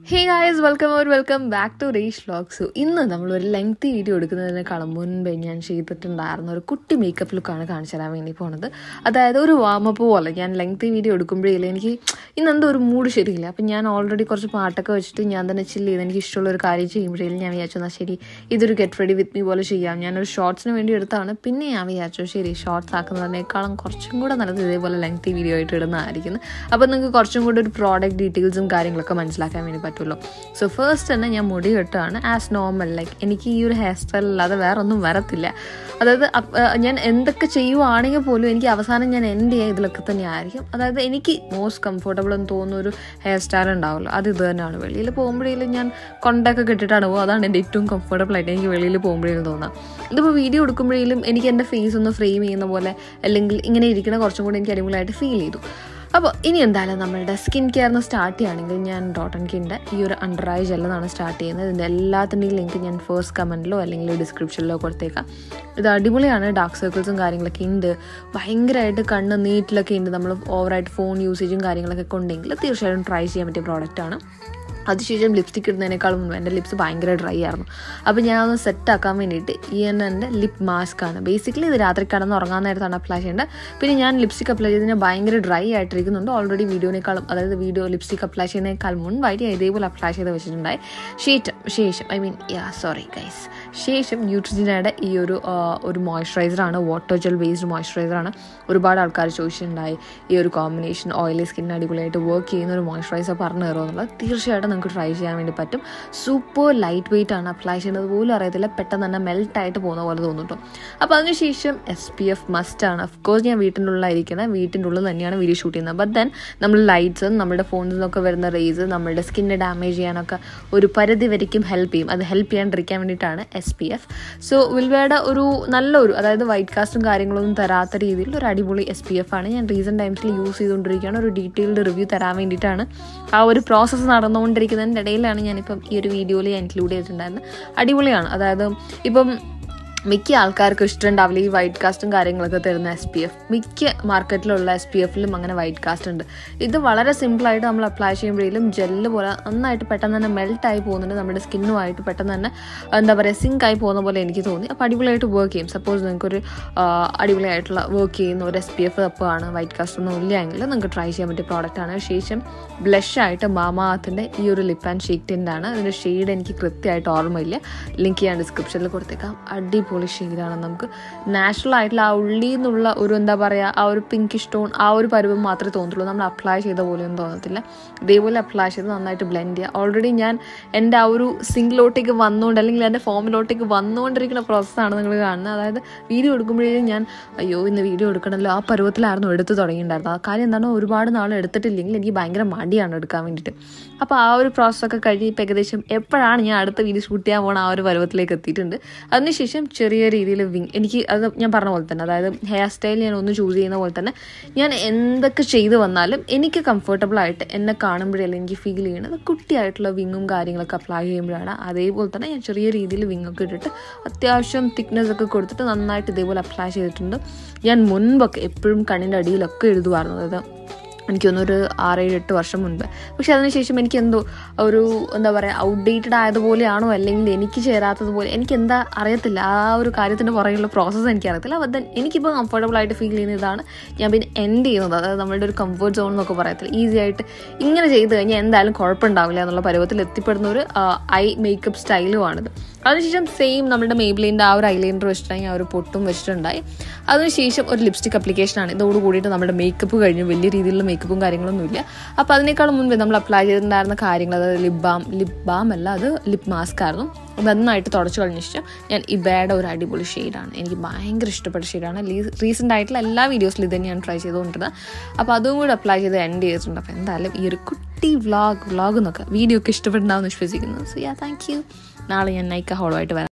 hey guys welcome or welcome back to Reesh vlog so ഇന്ന് നമ്മൾ ഒരു ലെങ്തി വീഡിയോ എടുക്കുന്നതിനേക്കാളും മുൻപേ ഞാൻ ചെയ്തിട്ടുണ്ടായിരുന്ന ഒരു കുട്ടി മേക്കപ്പ് ലുക്കാണ് കാണിച്ചു തരാൻ വേണ്ടി പോണത് അതായത് ഒരു വാമപ്പ് പോലെ ഞാൻ ലെങ്തി വീഡിയോ എടുക്കുമ്പോഴേ എനിക്ക് ഇന്ന് എന്തോ ഒരു മൂഡ് ശരിയില്ല അപ്പം ഞാൻ ഓൾറെഡി കുറച്ച് പാട്ടൊക്കെ വെച്ചിട്ട് ഞാൻ തന്നെ ചില്ല് ചെയ്ത് എനിക്ക് ഇഷ്ടമുള്ള ഒരു കാര്യം ചെയ്യുമ്പോഴേ ഞാൻ വിചാരിച്ചു എന്നാൽ ശരി ഇതൊരു ഗെറ്റ് റെഡി വിത്ത് മീ പോലെ ചെയ്യാം ഞാനൊരു ഷോർട്സിന് വേണ്ടി എടുത്താണ് പിന്നെ ഞാൻ വിചാരിച്ചു ശരി ഷോർട്സ് ആക്കുന്നതിനേക്കാളും കുറച്ചും കൂടെ നല്ലത് ഇതേപോലെ ലെങ്തി വീഡിയോ ആയിട്ട് ഇടുന്നതായിരിക്കും അപ്പം നിങ്ങൾക്ക് കുറച്ചും കൂടെ ഒരു പ്രോഡക്റ്റ് ഡീറ്റെയിൽസും കാര്യങ്ങളൊക്കെ മനസ്സിലാക്കാൻ വേണ്ടി പറ്റുമല്ലോ സോ ഫസ്റ്റ് തന്നെ ഞാൻ മുടി കെട്ടുകയാണ് ആസ് നോർമൽ ലൈക്ക് എനിക്ക് ഈ ഒരു ഹെയർ സ്റ്റൈൽ അല്ലാതെ വേറെ ഒന്നും വരത്തില്ല അതായത് അപ്- ആ, ഞാൻ എന്തൊക്കെ ചെയ്യുവാണെങ്കിൽ പോലും എനിക്ക് അവസാനം ഞാൻ എൻ്റെ ഇതിലൊക്കെ തന്നെ ആയിരിക്കും അതായത് എനിക്ക് മോസ്റ്റ് കംഫർട്ടബിൾ എന്ന് തോന്നുന്ന ഒരു ഹെയർ സ്റ്റൈൽ ഉണ്ടാവുമല്ലോ അത് ഇത് തന്നെയാണ് വെളിയിൽ പോകുമ്പോഴേലും ഞാൻ കൊണ്ടൊക്കെ കെട്ടിട്ടാണ് പോകുക അതാണ് എൻ്റെ ഏറ്റവും കംഫർട്ടബിൾ ആയിട്ട് എനിക്ക് വെളിയിൽ പോകുമ്പോഴേലും തോന്നാം ഇതിപ്പോൾ വീഡിയോ എടുക്കുമ്പോഴേലും എനിക്ക് എൻ്റെ ഫേസ് ഒന്ന് ഫ്രെയിം ചെയ്യുന്ന പോലെ അല്ലെങ്കിൽ ഇങ്ങനെ ഇരിക്കണ കുറച്ചും കൂടി എനിക്ക് അടിപൊളിയായിട്ട് ഫീൽ ചെയ്തു അപ്പോൾ ഇനി എന്തായാലും നമ്മളുടെ സ്കിൻ കെയറിന് സ്റ്റാർട്ട് ചെയ്യുകയാണെങ്കിൽ ഞാൻ ഡോട്ട് ആൻഡ് കിൻ്റെ ഈ ഒരു അണ്ടർ ഐ ജെല്ലെന്നാണ് സ്റ്റാർട്ട് ചെയ്യുന്നത് ഇതിൻ്റെ എല്ലാത്തിൻ്റെയും ലിങ്ക് ഞാൻ ഫസ്റ്റ് കമൻറ്റിലോ അല്ലെങ്കിൽ ഡിസ്ക്രിപ്ഷനിലോ കൊടുത്തേക്കാം ഇത് അടിപൊളിയാണ് ഡാർക്ക് സർക്കിൾസും കാര്യങ്ങളൊക്കെ ഉണ്ട് ഭയങ്കരമായിട്ട് കണ്ണ് നീറ്റിലൊക്കെ ഉണ്ട് നമ്മൾ ഓവറായിട്ട് ഫോൺ യൂസേജും കാര്യങ്ങളൊക്കെ കൊണ്ടെങ്കിൽ തീർച്ചയായിട്ടും ട്രൈ ചെയ്യാൻ പറ്റിയ പ്രോഡക്റ്റാണ് അതിനുശേഷം ലിപ്സ്റ്റിക് ഇടുന്നതിനേക്കാളും മുമ്പ് എൻ്റെ ലിപ്സ് ഭയങ്കര ഡ്രൈ ആയിരുന്നു അപ്പോൾ ഞാൻ ഒന്ന് സെറ്റ് ആക്കാൻ വേണ്ടിയിട്ട് ഈ എന്നെ എൻ്റെ ലിപ് മാസ്ക് ആണ് ബേസിക്കലി ഇത് രാത്രി കിടന്ന് ഉറങ്ങാൻ നേരത്താണ് അപ്ലൈ ചെയ്യേണ്ടത് പിന്നെ ഞാൻ ലിപ്സ്റ്റിക് അപ്ലൈ ചെയ്തതിന് ഭയങ്കര ഡ്രൈ ആയിട്ടിരിക്കുന്നുണ്ട് ഓൾറെഡി വീഡിയോനേക്കാളും അതായത് വീഡിയോ ലിപ്സ്റ്റിക് അപ്ലൈ ചെയ്യുന്നതിനേക്കാൾ മുൻപായിട്ട് ഞാൻ ഇതേപോലെ അപ്ലൈ ചെയ്ത് വെച്ചിട്ടുണ്ടായി ശേഷം ശേഷം I mean ya sorry guys ശേഷം ന്യൂട്രിജിനയുടെ ഈ ഒരു ആ, ഒരു മോയ്സ്ചറൈസറാണ് വാട്ടർ ജെൽ ബേസ്ഡ് മോയ്സ്ചറൈസറാണ് ഒരുപാട് ആൾക്കാർ ചോദിച്ചിട്ടുണ്ടായി ഈ ഒരു കോമ്പിനേഷൻ ഓയിലി സ്കിന്നിന് അടിപൊളിയായിട്ട് വർക്ക് ചെയ്യുന്ന ഒരു മോയ്സ്ചറൈസർ പറഞ്ഞു തരുമോ എന്നുള്ളത് തീർച്ചയായിട്ടും നിങ്ങൾക്ക് ട്രൈ ചെയ്യാൻ വേണ്ടി പറ്റും സൂപ്പർ ലൈറ്റ് വെയിറ്റ് ആണ് അപ്ലൈ ചെയ്യുന്നത് പോലും അറിയത്തില്ല പെട്ടെന്ന് തന്നെ മെൽറ്റ് ആയിട്ട് പോകുന്ന പോലെ തോന്നും കേട്ടോ അപ്പോൾ അതിനുശേഷം എസ് പി എഫ് മസ്റ്റ് ആണ് ഓഫ് കോഴ്സ് ഞാൻ വീട്ടിൻ്റെ ഉള്ളിലായിരിക്കണം വീട്ടിൻ്റെ ഉള്ളിൽ തന്നെയാണ് വീഡിയോ ഷൂട്ട് ചെയ്യുന്നത് ബട്ട് ദെൻ നമ്മൾ ലൈറ്റ്സ് നമ്മുടെ ഫോണിൽ നിന്നൊക്കെ വരുന്ന റേസ് നമ്മുടെ സ്കിന്നെ ഡാമേജ് ചെയ്യാനൊക്കെ ഒരു പരിധി വരയ്ക്കും ഹെൽപ്പ് ചെയ്യും അത് ഹെൽപ്പ് ചെയ്യാണ്ടിരിക്കാൻ വേണ്ടിയിട്ടാണ് എസ് പി എഫ് സോ വിൽവയുടെ ഒരു നല്ലൊരു അതായത് വൈറ്റ് കാസ്റ്റും കാര്യങ്ങളൊന്നും തരാത്ത രീതിയിൽ ഒരു അടിപൊളി എസ് പി എഫ് ആണ് ഞാൻ റീസെൻറ്റ് ടൈംസിൽ യൂസ് ചെയ്തുകൊണ്ടിരിക്കുകയാണ് ഒരു ഡീറ്റെയിൽഡ് റിവ്യൂ തരാൻ വേണ്ടിയിട്ടാണ് ആ ഒരു പ്രോസസ്സ് നടന്നുകൊണ്ടിരിക്കുന്നതിൻ്റെ ഇടയിലാണ് ഞാനിപ്പം ഈ ഒരു വീഡിയോയിൽ ഞാൻ ഇൻക്ലൂഡ് ചെയ്തിട്ടുണ്ടായിരുന്നത് അടിപൊളിയാണ് അതായത് ഇപ്പം മിക്ക ആൾക്കാർക്കും ഇഷ്ടമുണ്ടാവില്ല ഈ വൈറ്റ് കാസ്റ്റും കാര്യങ്ങളൊക്കെ തരുന്ന എസ് പി എഫ് മിക്ക മാർക്കറ്റിലുള്ള എസ് പി എഫിലും അങ്ങനെ വൈറ്റ് കാസ്റ്റ് ഉണ്ട് ഇത് വളരെ സിമ്പിളായിട്ട് നമ്മൾ അപ്ലൈ ചെയ്യുമ്പോഴേലും ജെല്ല് പോലെ നന്നായിട്ട് പെട്ടെന്ന് തന്നെ മെൽറ്റ് ആയി പോകുന്നുണ്ട് നമ്മുടെ സ്കിന്നുമായിട്ട് പെട്ടെന്ന് തന്നെ എന്താ പറയുക സിങ്ക് ആയി പോകുന്ന പോലെ എനിക്ക് തോന്നി അപ്പോൾ അടിപൊളിയായിട്ട് വർക്ക് ചെയ്യും സപ്പോസ് നിങ്ങൾക്കൊരു ആ, അടിപൊളിയായിട്ടുള്ള വർക്ക് ചെയ്യുന്ന ഒരു എസ് പി എഫ് ആണ് വൈറ്റ് കാസ്റ്റ് ഒന്നും ഇല്ല എങ്കിൽ നിങ്ങൾക്ക് ട്രൈ ചെയ്യാൻ പറ്റിയ പ്രോഡക്റ്റാണ് ശേഷം ബ്ലഷ് ആയിട്ട് മാമാത്തിൻ്റെ ഈ ഒരു ലിപ്പ് ആൻഡ് ഷേക്ക് ടിൻ്റാണ് അതിൻ്റെ ഷെയ്ഡ് എനിക്ക് കൃത്യമായിട്ട് ഓർമ്മയില്ല ലിങ്ക് ഞാൻ ഡിസ്ക്രിപ്ഷനിൽ കൊടുത്തേക്കാം അടിപൊളി ഷെയ്ഡാണ് നമുക്ക് നാച്ചുറൽ ആയിട്ടുള്ള ആ ഉള്ളിൽ നിന്നുള്ള ഒരു എന്താ പറയുക ആ ഒരു പിങ്ക് സ്റ്റോൺ ആ ഒരു പരുവം മാത്രമേ തോന്നത്തുള്ളൂ നമ്മൾ അപ്ലൈ ചെയ്ത പോലെയൊന്നും തോന്നത്തില്ല ഇതേപോലെ അപ്ലൈ ചെയ്ത് നന്നായിട്ട് ബ്ലെൻഡ് ചെയ്യുക ഓൾറെഡി ഞാൻ എൻ്റെ ആ ഒരു സിങ്കിലോട്ടേക്ക് വന്നുകൊണ്ട് അല്ലെങ്കിൽ എൻ്റെ ഫോമിലോട്ടേക്ക് വന്നുകൊണ്ടിരിക്കുന്ന പ്രോസസ്സാണ് നിങ്ങൾ കാണുന്നത് അതായത് വീഡിയോ എടുക്കുമ്പോഴേ ഞാൻ അയ്യോ ഇന്ന് വീഡിയോ എടുക്കണമല്ലോ ആ പരുവത്തിലായിരുന്നു എടുത്ത് തുടങ്ങിയിട്ടുണ്ടായിരുന്നത് ആ കാര്യം എന്താണ് ഒരുപാട് നാൾ എടുത്തിട്ടില്ലെങ്കിൽ എനിക്ക് ഭയങ്കര മടിയാണ് എടുക്കാൻ വേണ്ടിയിട്ട് അപ്പോൾ ആ ഒരു പ്രോസസ്സൊക്കെ കഴിഞ്ഞ് ഇപ്പം ഏകദേശം എപ്പോഴാണ് ഞാൻ അടുത്ത വീഡിയോ ഷൂട്ട് ചെയ്യാൻ പോകണ ആ ഒരു പരുവത്തിലേക്ക് എത്തിയിട്ടുണ്ട് അതിനുശേഷം ചെറിയ രീതിയിൽ വിങ് എനിക്ക് അത് ഞാൻ പറഞ്ഞ പോലെ തന്നെ അതായത് ഹെയർ സ്റ്റൈൽ ഞാൻ ഒന്ന് ചൂസ് ചെയ്യുന്ന പോലെ തന്നെ ഞാൻ എന്തൊക്കെ ചെയ്തു വന്നാലും എനിക്ക് കംഫർട്ടബിൾ ആയിട്ട് എന്നെ കാണുമ്പോഴല്ലേ എനിക്ക് ഫീൽ ചെയ്യണത് കുട്ടിയായിട്ടുള്ള വിങ്ങും കാര്യങ്ങളൊക്കെ അപ്ലൈ ചെയ്യുമ്പോഴാണ് അതേപോലെ തന്നെ ഞാൻ ചെറിയ രീതിയിൽ വിങ്ങൊക്കെ ഇട്ടിട്ട് അത്യാവശ്യം തിക്നെസ് ഒക്കെ കൊടുത്തിട്ട് നന്നായിട്ട് ഇതേപോലെ അപ്ലൈ ചെയ്തിട്ടുണ്ട് ഞാൻ മുൻപൊക്കെ എപ്പോഴും കണ്ണിൻ്റെ അടിയിലൊക്കെ എഴുതുമായിരുന്നു അതായത് എനിക്ക് തോന്നുന്നു ഒരു ആറേഴ് എട്ട് വർഷം മുൻപ് പക്ഷെ അതിനുശേഷം എനിക്ക് എന്തോ ഒരു എന്താ പറയുക ഔട്ട്ഡേറ്റഡ് ആയതുപോലെയാണോ അല്ലെങ്കിൽ എനിക്ക് ചേരാത്തതുപോലെ എനിക്ക് എന്താ അറിയത്തില്ല ആ ഒരു കാര്യത്തിൻ്റെ പുറകെയുള്ള പ്രോസസ്സ് എനിക്ക് അറിയത്തില്ല അപ്പോൾ ദെൻ എനിക്കിപ്പോൾ കംഫർട്ടബിൾ ആയിട്ട് ഫീൽ ചെയ്യുന്ന ഇതാണ് ഞാൻ പിന്നെ എൻഡ് ചെയ്യുന്നത് അതായത് നമ്മളുടെ ഒരു കംഫർട്ട് സോൺ എന്നൊക്കെ പറയത്തില്ല ഈസി ആയിട്ട് ഇങ്ങനെ ചെയ്ത് കഴിഞ്ഞാൽ എന്തായാലും കുഴപ്പമുണ്ടാവില്ല എന്നുള്ള പരുവത്തിൽ എത്തിപ്പെടുന്ന ഒരു ഐ മേക്കപ്പ് സ്റ്റൈലുമാണിത് അതിനുശേഷം സെയിം നമ്മുടെ മെയ്ബ്ലിൻ്റെ ആ ഒരു ഐലൈനർ വെച്ചിട്ടുണ്ടെങ്കിൽ ആ ഒരു പൊട്ടും വെച്ചിട്ടുണ്ടായി അതിനുശേഷം ഒരു ലിപ്സ്റ്റിക് അപ്ലിക്കേഷനാണ് ഇതോട് കൂടിയിട്ട് നമ്മുടെ മേക്കപ്പ് കഴിഞ്ഞു വലിയ രീതിയിലുള്ള മേക്കപ്പും കാര്യങ്ങളൊന്നും ഇല്ല അപ്പോൾ അതിനേക്കാളും മുൻപ് നമ്മൾ അപ്ലൈ ചെയ്തിട്ടുണ്ടായിരുന്ന കാര്യങ്ങൾ അതായത് ലിപ് ബാം ലിപ് ബാം അല്ല അത് ലിപ് മാസ്ക് ആയിരുന്നു അത് നന്നായിട്ട് തുടച്ചു കഴിഞ്ഞ ശേഷം ഞാൻ ഇബയുടെ ഒരു അടിപൊളി ഷെയ്ഡാണ് എനിക്ക് ഭയങ്കര ഇഷ്ടപ്പെട്ട ഷെയ്ഡാണ് റീസെൻ്റ് ആയിട്ടുള്ള എല്ലാ വീഡിയോസിലും ഇത് തന്നെയാണ് ട്രൈ ചെയ്തുകൊണ്ടിരുന്നത് അപ്പോൾ അതും കൂടി അപ്ലൈ ചെയ്ത് എൻഡ് ചെയ്തിട്ടുണ്ട് അപ്പോൾ എന്തായാലും ഈ ഒരു കുട്ടി വ്ളോഗ് വ്ളോഗ് എന്നൊക്കെ വീഡിയോ ഒക്കെ ഇഷ്ടപ്പെട്ടുണ്ടാവും വിശ്വസിക്കുന്നു സോ യാ താങ്ക് യു നാളെ ഞാൻ നൈക്ക ഹോളുമായിട്ട് വരാം